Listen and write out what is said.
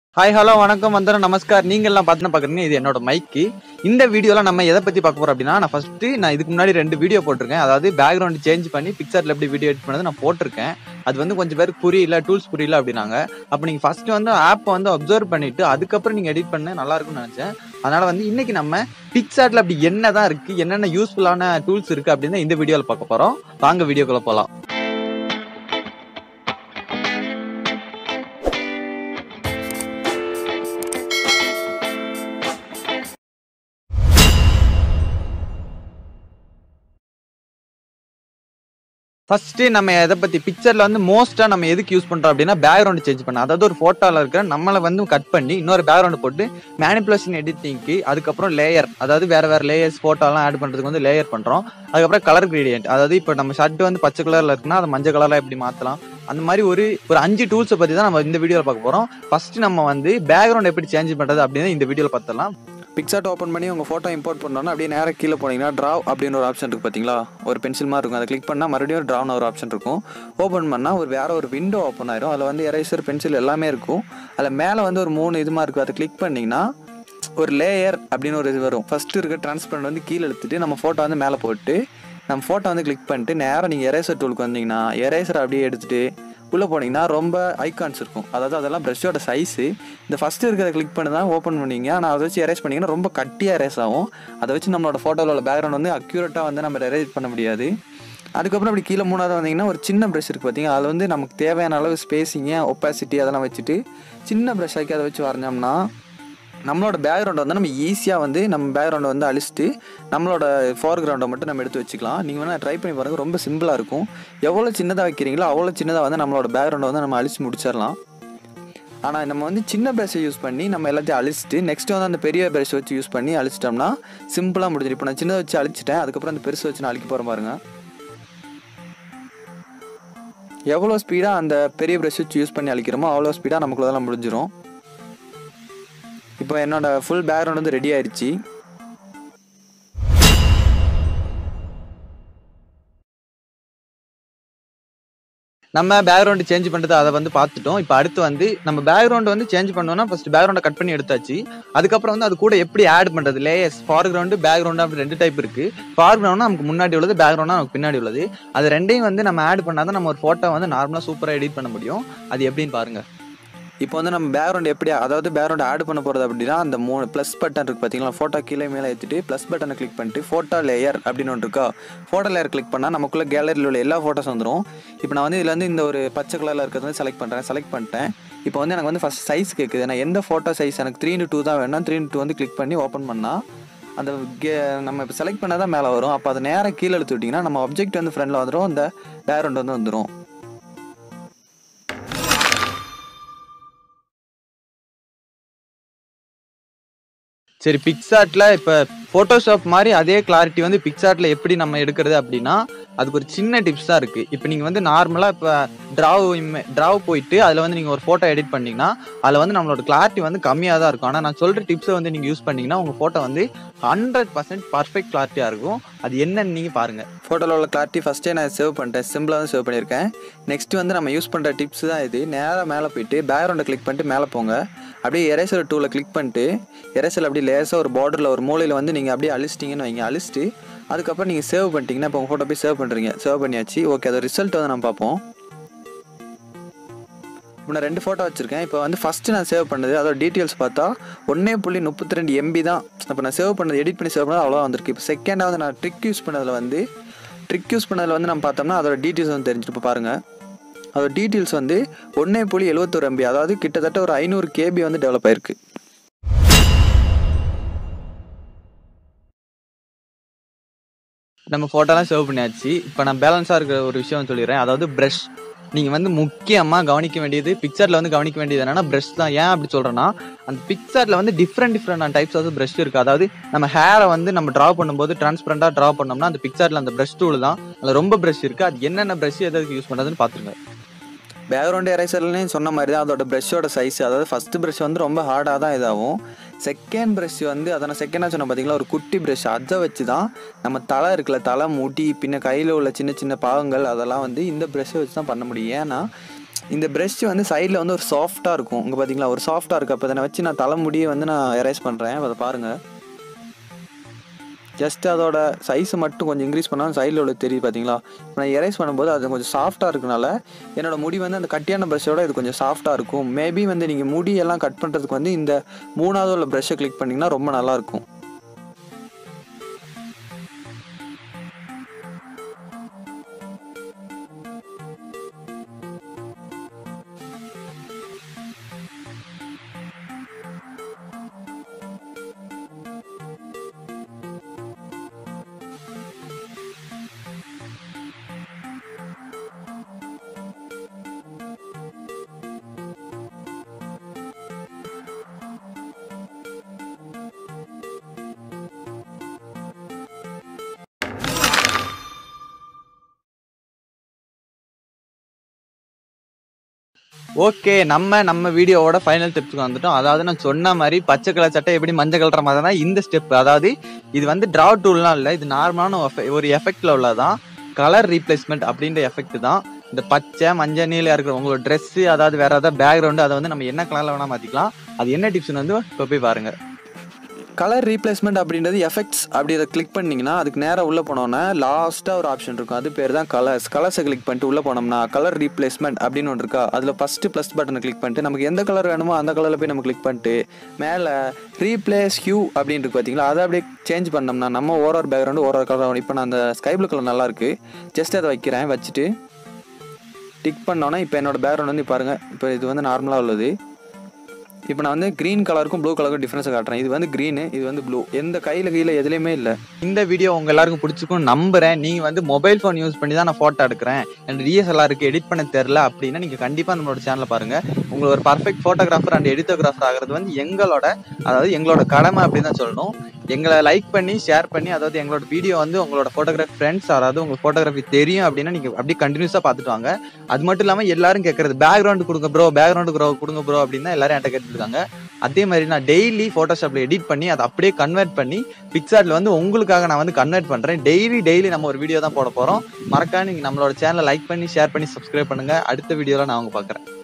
hi hello வணக்கம் வந்தனம் நமஸ்கார் நீங்க எல்லாம் பார்த்து பாக்குறீங்க இது என்னோட மைக்கு இந்த வீடியோல நம்ம எதை பத்தி பார்க்க போறோம் அப்படின்னா நான் ஃபர்ஸ்ட் நான் இதுக்கு முன்னாடி ரெண்டு வீடியோ போட்டிருக்கேன் அதாவது பேக்ரவுண்ட் சேஞ்ச் பண்ணி பிக்சர்ல எப்படி வீடியோ எடிட் பண்ணது நான் போட்டிருக்கேன் அது வந்து கொஞ்சம் பேருக்கு புரியல டூல்ஸ் புரியல அப்படின்னாங்க அப்ப நீங்க ஃபர்ஸ்ட் வந்து ஆப்பை வந்து அப்சர்வ் பண்ணிட்டு அதுக்கப்புறம் நீங்க எடிட் பண்ண நல்லா இருக்கும்னு நினைச்சேன் அதனால வந்து இன்னைக்கு நம்ம பிக்சார்ட்ல அப்படி என்னதான் இருக்கு என்னென்ன யூஸ்ஃபுல்லான டூல்ஸ் இருக்கு அப்படின்னு இந்த வீடியோல பார்க்க போறோம் வாங்க வீடியோக்குள்ள போலாம் ஃபர்ஸ்ட் நம்ம எதை பத்தி பிக்சர்ல வந்து மோஸ்டா நம்ம எதுக்கு யூஸ் பண்றோம் அப்படின்னா பேக்ரவுண்ட் சேஞ்ச் பண்ண அதாவது ஒரு போட்டோல இருக்கிற நம்மளை வந்து கட் பண்ணி இன்னொரு பேக்ரவுண்ட் போட்டு மேனிப்புலேஷன் எடிட்டிங்க்கு அதுக்கப்புறம் லேயர் அதாவது வேற வேற லேயர்ஸ் போட்டோலாம் ஆட் பண்றதுக்கு வந்து லேயர் பண்றோம் அதுக்கப்புறம் கலர் கிரேடியன்ட் அதாவது இப்போ நம்ம ஷர்ட் வந்து பச்சை கலர்ல இருக்குன்னா அதை மஞ்சள் கலர்ல எப்படி மாத்தலாம் அந்த மாதிரி ஒரு ஒரு அஞ்சு டூல்ஸை பத்தி தான் நம்ம இந்த வீடியோல பார்க்க போறோம் ஃபர்ஸ்ட் நம்ம வந்து பேக்ரவுண்ட் எப்படி சேஞ்ச் பண்றது அப்படின்னு இந்த வீடியோல பார்த்தலாம் பிக்சார்ட் ஓப்பன் பண்ணி உங்கள் ஃபோட்டோ இம்போர்ட் பண்ணோன்னா அப்படியே நேராக கீழே போனீங்கன்னா ட்ராவ் அப்படின்னு ஒரு ஆப்ஷன் இருக்குது பார்த்தீங்களா ஒரு பென்சில் மாதிரி இருக்கும் அதை கிளிக் பண்ணால் மறுபடியும் ட்ராவ்னு ஒரு ஆப்ஷன் இருக்கும் ஓப்பன் பண்ணால் ஒரு வேற ஒரு விண்டோ ஓப்பன் ஆயிரும் அதில் வந்து எரேசர் பென்சில் எல்லாமே இருக்கும் அதில் மேலே வந்து ஒரு மூணு இதுமாக இருக்கும் அதை கிளிக் பண்ணிங்கன்னா ஒரு லேயர் அப்படின்னு ஒரு இது வரும் ஃபஸ்ட்டு இருக்க டிரான்ஸ்பரண்ட் வந்து கீழே எடுத்துட்டு நம்ம ஃபோட்டோ வந்து மேலே போட்டு நம்ம ஃபோட்டோ வந்து கிளிக் பண்ணிட்டு நேராக நீங்கள் எரேசர் டூலுக்கு வந்தீங்கன்னா எரேசர் அப்படியே எடுத்துட்டு உள்ளே போனீங்கன்னா ரொம்ப ஐகான்ஸ் இருக்கும் அதாவது அதெல்லாம் ப்ரஷ்ஷோட சைஸு இந்த ஃபஸ்ட்டு இருக்கிறத கிளிக் பண்ணி தான் ஓப்பன் பண்ணீங்க ஆனால் அதை வச்சு எரேஸ் பண்ணிங்கன்னா ரொம்ப கட்டியாக எரேஸ் ஆகும் அதை வச்சு நம்மளோட ஃபோட்டோவில் உள்ள பேக்ரவுண்ட் வந்து அக்யூரேட்டாக வந்து நம்ம எரேஸ் பண்ண முடியாது அதுக்கப்புறம் அப்படி கீழே மூணாவது வந்தீங்கன்னா ஒரு சின்ன ப்ரஷ் இருக்குது பார்த்தீங்க அதில் வந்து நமக்கு தேவையான அளவு ஸ்பேஸிங்க ஒப்பாசிட்டி அதெல்லாம் வச்சுட்டு சின்ன ப்ரஷ் ஆக்கி அதை வச்சு வரைஞ்சோம்னா நம்மளோட பேக்ரவுண்டை வந்து நம்ம ஈஸியாக வந்து நம்ம பேக்ரவுண்டை வந்து அழிச்சிட்டு நம்மளோட ஃபோர்கிரவுண்டை மட்டும் நம்ம எடுத்து வச்சுக்கலாம் நீங்கள் வேணால் ட்ரை பண்ணி பாருங்கள் ரொம்ப சிம்பிளாக இருக்கும் எவ்வளோ சின்னதாக வைக்கிறீங்களோ அவ்வளோ சின்னதாக வந்து நம்மளோட பேக்ரவுண்டை வந்து நம்ம அழிச்சு முடிச்சிடலாம் ஆனால் நம்ம வந்து சின்ன ப்ரஷ்ஷை யூஸ் பண்ணி நம்ம எல்லாத்தையும் அழிச்சிட்டு நெக்ஸ்ட் வந்து அந்த பெரிய ப்ரஷ் வச்சு யூஸ் பண்ணி அழிச்சிட்டோம்னா சிம்பிளாக முடிஞ்சிடும் இப்போ நான் சின்னதை வச்சு அழிச்சிட்டேன் அதுக்கப்புறம் அந்த பெருசு வச்சு நான் அழிக்க போகிறேன் பாருங்க எவ்வளோ ஸ்பீடாக அந்த பெரிய ப்ரஷ் வச்சு யூஸ் பண்ணி அழிக்கிறோமோ அவ்வளோ ஸ்பீடாக நமக்குள்ளதெல்லாம் முடிஞ்சிடும் இப்போ என்னோட ஃபுல் பேக்ரவுண்ட் வந்து ரெடி ஆயிடுச்சு நம்ம பேக்ரவுண்ட் சேஞ்ச் பண்றது அதை வந்து பார்த்துட்டோம் இப்போ அடுத்து வந்து நம்ம பேக்ரவுண்ட் வந்து சேஞ்ச் பண்ணோம்னா ஃபர்ஸ்ட் பேக்ரவுண்டை கட் பண்ணி எடுத்தாச்சு அதுக்கப்புறம் வந்து அது கூட எப்படி ஆட் பண்றது லேயர்ஸ் ஃபார்கிரவுண்டு பேக்ரவுண்ட் அப்படி ரெண்டு டைப் இருக்கு ஃபார்கிரவுண்ட் நமக்கு முன்னாடி உள்ளது பேக்ரவுண்ட் நமக்கு பின்னாடி உள்ளது அது ரெண்டையும் வந்து நம்ம ஆட் பண்ணாதான் நம்ம ஒரு ஃபோட்டோ வந்து நார்மலாக சூப்பராக எடிட் பண்ண முடியும் அது எப்படின்னு பாருங்க இப்போ வந்து நம்ம பேக்ரவுண்ட் எப்படி அதாவது பேக்ரவுண்ட் ஆட் பண்ண போகிறது அப்படின்னா அந்த மூணு ப்ளஸ் பட்டன் இருக்குது பார்த்தீங்களா ஃபோட்டோ கீழே மேலே ஏற்றிட்டு ப்ளஸ் பட்டனை கிளிக் பண்ணிட்டு ஃபோட்டோ லேயர் அப்படின்னு ஒன்று இருக்கா ஃபோட்டோ லேயர் கிளிக் பண்ணால் நமக்குள்ள கேலரியில் உள்ள எல்லா ஃபோட்டோஸ் வந்துடும் இப்போ நான் வந்து இதில் வந்து இந்த ஒரு பச்சை கலரில் இருக்கிறது வந்து செலக்ட் பண்ணுறேன் செலக்ட் பண்ணிட்டேன் இப்போ வந்து எனக்கு வந்து ஃபஸ்ட் சைஸ் கேட்குது நான் எந்த ஃபோட்டோ சைஸ் எனக்கு த்ரீ டூ தான் வேணும் த்ரீ டூ வந்து கிளிக் பண்ணி ஓப்பன் பண்ணால் அந்த கே நம்ம இப்போ செலக்ட் பண்ணால் தான் மேலே வரும் அப்போ அதை நேராக கீழே எடுத்து விட்டிங்கன்னா நம்ம ஆப்ஜெக்ட் வந்து ஃப்ரண்டில் வந்துடும் அந்த பேக்ரவுண்ட் வந்து வந்துடும் சரி பிக்சார்ட்ல இப்போ ஃபோட்டோஷாப் மாதிரி அதே கிளாரிட்டி வந்து பிக்சார்ட்ல எப்படி நம்ம எடுக்கிறது அப்படின்னா அதுக்கு ஒரு சின்ன டிப்ஸ் தான் இருக்கு இப்போ நீங்க வந்து நார்மலா இப்போ டிராவ் டிராவ் போயிட்டு அதுல வந்து நீங்க ஒரு போட்டோ எடிட் பண்ணீங்கன்னா அதுல வந்து நம்மளோட கிளாரிட்டி வந்து கம்மியாக தான் இருக்கும் ஆனால் நான் சொல்ற டிப்ஸை வந்து நீங்க யூஸ் பண்ணீங்கன்னா உங்க போட்டோ வந்து ஹண்ட்ரட் பர்சன்ட் பர்ஃபெக்ட் கிளாரிட்டியா இருக்கும் அது என்னன்னு நீங்க பாருங்க ஃபோட்டோவில் உள்ள கிளாரிட்டி ஃபஸ்ட்டே நான் சேவ் பண்ணிட்டேன் சிம்பிளாக தான் சேவ் பண்ணியிருக்கேன் நெக்ஸ்ட் வந்து நம்ம யூஸ் பண்ணுற டிப்ஸ் தான் இது நேராக மேலே போயிட்டு பேக்ரவுண்டை கிளிக் பண்ணிட்டு மேலே போங்க அப்படியே எரேசர் டூவில் கிளிக் பண்ணிட்டு எரேசர் அப்படியே லேசாக ஒரு பார்டரில் ஒரு மூலையில் வந்து நீங்கள் அப்படியே அழிச்சிட்டிங்கன்னு வைங்க அழிச்சிட்டு அதுக்கப்புறம் நீங்கள் சேவ் பண்ணிட்டீங்கன்னா இப்போ உங்கள் ஃபோட்டோ போய் சேவ் பண்ணுறீங்க சேவ் பண்ணியாச்சு ஓகே அதோட ரிசல்ட் வந்து நம்ம பார்ப்போம் இப்போ நான் ரெண்டு ஃபோட்டோ வச்சுருக்கேன் இப்போ வந்து ஃபஸ்ட்டு நான் சேவ் பண்ணது அதோட டீட்டெயில்ஸ் பார்த்தா ஒன்றே புள்ளி முப்பத்தி ரெண்டு எம்பி தான் இப்போ நான் சேவ் பண்ணது எடிட் பண்ணி சேவ் பண்ணது அவ்வளோ வந்திருக்கு இப்போ செகண்டாக வந்து நான் ட்ரிக் யூஸ் பண்ணதில் வந்து ட்ரிக் யூஸ் பண்ணதில் வந்து நம்ம பார்த்தோம்னா அதோட டீட்டெயில்ஸ் வந்து தெரிஞ்சுட்டு இப்போ பாருங்கள் அதோட டீட்டெயில்ஸ் வந்து ஒன்றே புள்ளி எழுபத்தொரு எம்பி அதாவது கிட்டத்தட்ட ஒரு ஐநூறு கேபி வந்து டெவலப் ஆயிருக்கு நம்ம ஃபோட்டோலாம் சேவ் பண்ணியாச்சு இப்போ நான் பேலன்ஸாக இருக்கிற ஒரு விஷயம் சொல்லிடுறேன் அதாவது ப்ரஷ் நீங்கள் வந்து முக்கியமாக கவனிக்க வேண்டியது பிக்சரில் வந்து கவனிக்க வேண்டியது என்னன்னா ப்ரஷ் தான் ஏன் அப்படி சொல்கிறேன்னா அந்த பிக்சரில் வந்து different different types of brush இருக்குது அதாவது நம்ம ஹேரை வந்து நம்ம ட்ரா பண்ணும்போது டிரான்ஸ்பரண்டாக ட்ரா பண்ணோம்னா அந்த பிக்சரில் அந்த ப்ரஷ் டூல் தான் அதில் ரொம்ப ப்ரஷ் இருக்குது அது என்னென்ன ப்ரஷ் எதுக்கு யூஸ் பண்ணுறதுன்னு பார்த்துருங்க பேக்ரவுண்ட் எரேசர்லேயும் சொன்ன மாதிரி தான் அதோட ப்ரஷ்ஷோட சைஸ் அதாவது ஃபஸ்ட்டு ப்ரஷ் வந்து ரொம்ப ஹார்டாக தான் இதாகும் செகண்ட் ப்ரஷ் வந்து அதை நான் செகண்டாக சொன்ன பார்த்தீங்களா ஒரு குட்டி ப்ரஷ் அதை வச்சு தான் நம்ம தலை இருக்குல்ல தலை முடி பின்ன கையில் உள்ள சின்ன சின்ன பாகங்கள் அதெல்லாம் வந்து இந்த ப்ரஷ்ஷை வச்சு தான் பண்ண முடியும் ஏன்னா இந்த ப்ரெஷ் வந்து சைடில் வந்து ஒரு சாஃப்டாக இருக்கும் இங்கே பார்த்தீங்களா ஒரு சாஃப்டாக இருக்குது அப்போ அதை வச்சு நான் தலைமுடியை வந்து நான் எரேஸ் பண்ணுறேன் அதை பாருங்கள் ஜஸ்ட் அதோட சைஸை மட்டும் கொஞ்சம் இன்க்ரீஸ் பண்ணால் சைடில் உள்ள தெரியுது பார்த்தீங்களா இப்போ நான் எரேஸ் பண்ணும்போது அது கொஞ்சம் சாஃப்டாக இருக்கனால என்னோட முடி வந்து அந்த கட்டியான ப்ரஷ்ஷோட இது கொஞ்சம் சாஃப்டாக இருக்கும் மேபி வந்து நீங்கள் முடியெல்லாம் கட் பண்ணுறதுக்கு வந்து இந்த மூணாவது உள்ள ப்ரஷ்ஷை கிளிக் பண்ணிங்கன்னா ரொம்ப நல்லாயிருக்கும் ஓகே நம்ம நம்ம வீடியோவோட ஃபைனல் ஸ்டெப்ஸ்க்கு வந்துட்டோம் அதாவது நான் சொன்ன மாதிரி பச்சை கலர் சட்டை எப்படி மஞ்சள் கலர் மாதிரி தான் இந்த ஸ்டெப் அதாவது இது வந்து டிரா டூல்லாம் இல்லை இது நார்மலான ஒரு எஃபெக்ட்ல உள்ளதான் கலர் ரீப்ளேஸ்மெண்ட் அப்படின்ற எஃபெக்ட் தான் இந்த பச்சை மஞ்சள் நீல இருக்கிற உங்களோட Dress அதாவது வேற ஏதாவது பேக்ரவுண்டு அதை வந்து நம்ம என்ன கலர்ல வேணா மாத்திக்கலாம் அது என்ன டிப்ஸ்னு வந்து இப்போ போய் பாருங்க கலர் ரீப்ளேஸ்மெண்ட் அப்படின்றது எஃபெக்ட்ஸ் அப்படி அதை கிளிக் பண்ணிங்கன்னா அதுக்கு நேராக உள்ளே போனோன்னா லாஸ்ட்டாக ஒரு ஆப்ஷன் இருக்கும் அது பேர் தான் கலர்ஸ் கலர்ஸை கிளிக் பண்ணிட்டு உள்ளே போனோம்னா கலர் ரீப்ளேஸ்மெண்ட் அப்படின்னு ஒன்று இருக்கா அதில் ஃபஸ்ட்டு ப்ளஸ் பட்டனை கிளிக் பண்ணிட்டு நமக்கு எந்த கலர் வேணுமோ அந்த கலரில் போய் நம்ம கிளிக் பண்ணிட்டு மேலே ரீப்ளேஸ் ஹியூ அப்படின்னு இருக்கு பார்த்தீங்களா அதை அப்படியே சேஞ்ச் பண்ணோம்னா நம்ம ஒரு ஒரு பேக்ரவுண்டு ஒரு ஒரு கலர் இப்போ நான் அந்த ஸ்கை ப்ளூ கலர் நல்லா இருக்கு ஜஸ்ட் அதை வைக்கிறேன் வச்சுட்டு டிக் பண்ணோன்னா இப்போ என்னோட பேக்ரவுண்ட் வந்து பாருங்கள் இப்போ இது வந்து நார்மலாக உள்ளது இப்போ நான் வந்து க்ரீன் கலருக்கும் ப்ளூ கலருக்கும் டிஃப்ரென்ஸை காட்டுறேன் இது வந்து க்ரீனு இது வந்து ப்ளூ எந்த கையில் கீழே எதுலேயுமே இல்லை இந்த வீடியோ உங்க எல்லாருக்கும் பிடிச்சிருக்கும் நம்புறேன் நீங்க வந்து மொபைல் ஃபோன் யூஸ் பண்ணி தான் நான் போட்டோ எடுக்கிறேன் எனக்கு டிஎஸ்எல்ஆர் இருக்கு எடிட் பண்ண தெரியல அப்படின்னா நீங்க கண்டிப்பா நம்மளோட சேனலை பாருங்க உங்களுக்கு ஒரு பர்ஃபெக்ட் போட்டோகிராஃபர் அண்ட் எடிட்டோகிராஃபர் ஆகிறது வந்து எங்களோட அதாவது எங்களோட கடமை அப்படின்னு தான் சொல்லணும் எங்களை லைக் பண்ணி ஷேர் பண்ணி அதாவது எங்களோட வீடியோ வந்து உங்களோட ஃபோட்டோகிராஃபி ஃப்ரெண்ட்ஸ் அதாவது உங்களுக்கு ஃபோட்டோகிராஃபி தெரியும் அப்படின்னா நீங்க அப்படியே கண்டினியூஸா பார்த்துட்டு வாங்க அது மட்டும் இல்லாம எல்லாரும் கேட்கறது பேக்ரவுண்ட் கொடுங்க ப்ரோ பேக்ரவுண்ட் ப்ரோ கொடுங்க ப்ரோ அப்படின்னு தான் எல்லாரும் என்கிட்ட கேட்டுட்டு இருக்காங்க அதே மாதிரி நான் டெய்லி ஃபோட்டோஷாப்ல எடிட் பண்ணி அதை அப்படியே கன்வெர்ட் பண்ணி பிக்சார்ட்ல வந்து உங்களுக்காக நான் வந்து கன்வெர்ட் பண்றேன் டெய்லி டெய்லி நம்ம ஒரு வீடியோ தான் போட போறோம் மறக்காம நீங்க நம்மளோட சேனலை லைக் பண்ணி ஷேர் பண்ணி சப்ஸ்கிரைப் பண்ணுங்க அடுத்த வீடியோல நான் உங்க பாக்குறேன்